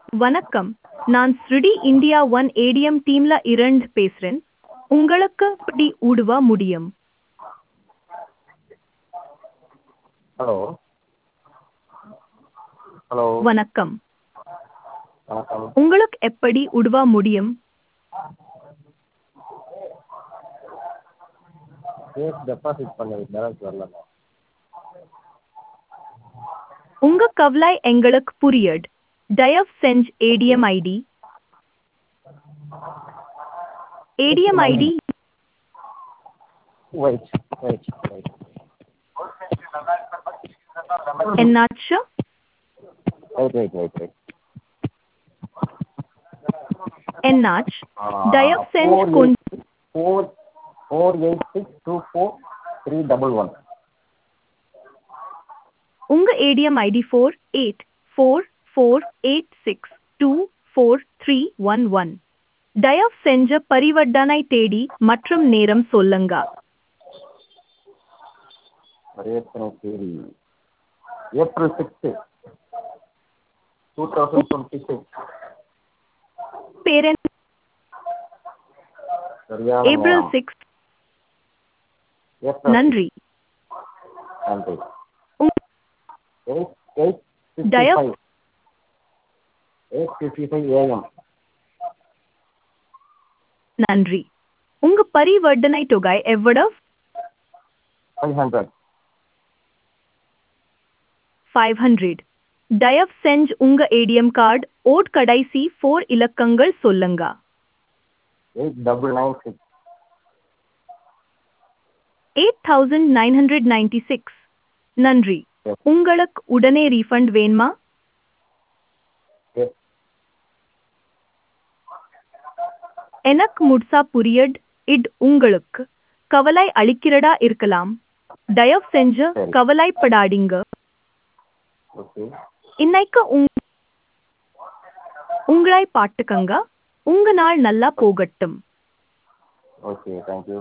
வணக்கம் நான் ஸ்ருடி இந்தியா ஒன் ஏடிஎம் டீம்ல இருந்து பேசுறேன் உங்களுக்கு எப்படி உதவ முடியும் ஹலோ ஹலோ வணக்கம் வணக்கம் உங்களுக்கு எப்படி உதவ முடியும் கேஸ் டெபாசிட் பண்ணது பேலன்ஸ் வரல உங்க கவலை எங்களுக்கு புரியுது தயவு செஞ்சு ATM ID ATM ID wait wait wait என்னாச்சு வெயிட் வெயிட் வெயிட் வெயிட் என்னாச்சு தயவு செஞ்சு கொஞ்சம் four four eight six two four three double one உங்க ATM ID four eight four four eight six two four three one one தயவு செஞ்ச பரிவர்த்தனை தேதி மற்றும் நேரம் சொல்லுங்க பரிவர்த்தனை தேதி April sixth two thousand twenty six பேரன் சரியான ஏப்ரல் நேரம். சிக்ஸ் ஏப்ரல் நன்றி நன்றி உங்- எயிட் எயிட் ஃபிஃப்டி தயவு- five eight fifty five AM நன்றி உங்க பரிவர்த்தனை தொகை எவ்வளவு ஃபைவ் ஹண்ட்ரட் ஃபைவ் ஹண்ட்ரட் தயவு செஞ்சு உங்க ஏடிஎம் கார்டு ஓட் கடைசி ஃபோர் இலக்கங்கள் சொல்லுங்க eight double nine six eight thousand nine hundred ninety six நன்றி Yes. உங்களுக்கு உடனே ரீஃபண்ட் வேணுமா எஸ் எனக்கு முழுசா புரியட் இட் உங்களுக்கு கவலை அளிக்கிறதா இருக்கலாம் தயவு செஞ்சு சரி. கவலைப்படாதீங்க ஓகே இன்னைக்கு உங் உங்களை பாட்டுக்கங்க உங்க நாள் நல்லா போகட்டும் ஓகே தேங்க்யூ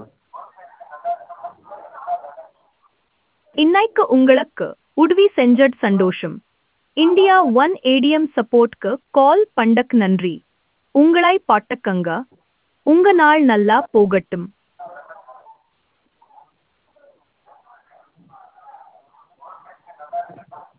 இன்னைக்கு உங்களுக்கு உதவி செஞ்சட் சந்தோஷம் இந்தியா ஒன் ஏடிஎம் சப்போர்ட்க்கு கால் பண்டக் நன்றி உங்களை பாட்டுக்கங்க உங்க நாள் நல்லா போகட்டும்